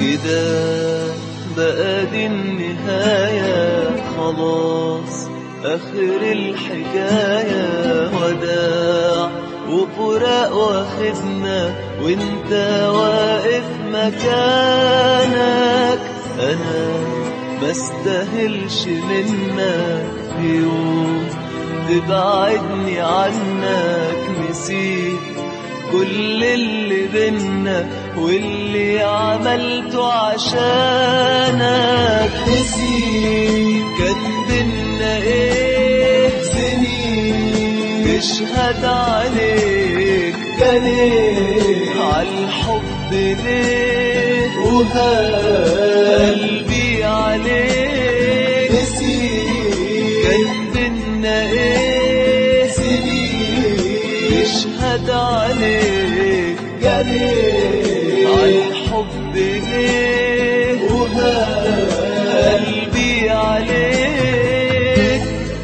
كده بقى دي النهاية خلاص آخر الحكاية وداع وفراق واخدنا وانت واقف مكانك انا بستاهلش منك يوم تبعدني عنك نسيت كل اللي بينا واللي عملته عشانك نسيت كان بينا ايه سنين تشهد عليك ده ليه عالحب ليه وقلبي عليك نسيت كان بينا ايه سنين يشهد عليك جريح عالحب ليه وقلبي عليك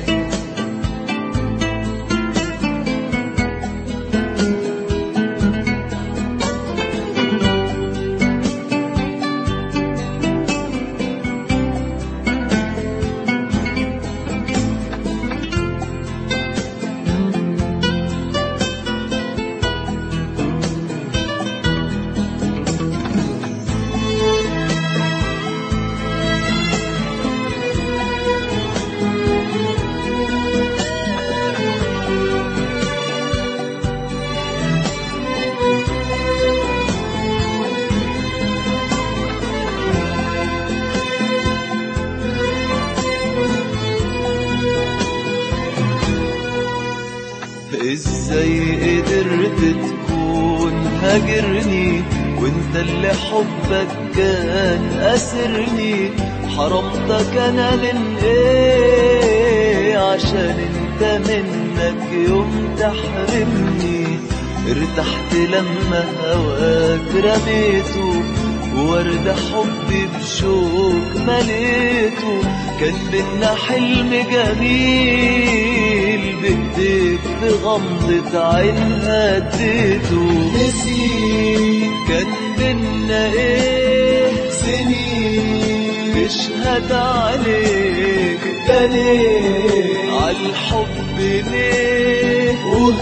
ازاي قدرت تكون هاجرني وانت اللي حبك كان اسرني حرمتك انا من ايه عشان انت منك يوم تحرمني ارتحت لما هواك رميته وورد حبي بشوك مليته كان بينا حلم جميل بايديك بغمضة عين هديته نسيت كان بينا ايه سنين تشهد عليك ده ليه عالحب ليه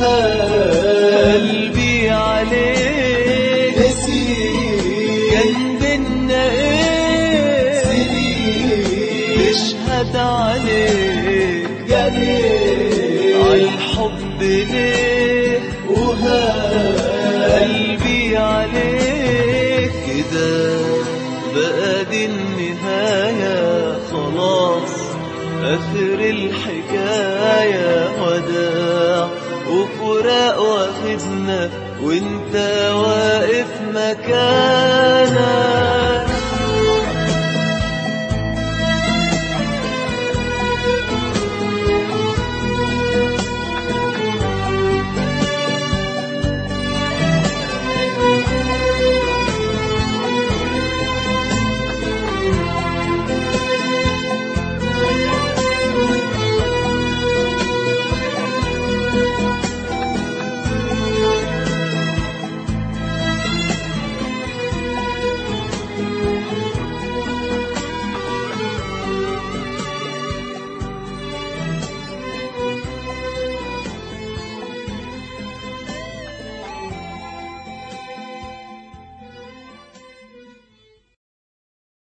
وقلبي عليك نسيت كان بينا ايه سنين تشهد عليك جريح عالحب ليه وقلبي عليك كده بقى دي النهاية خلاص آخر الحكاية وداع وفراق واخدنا وانت واقف مكانك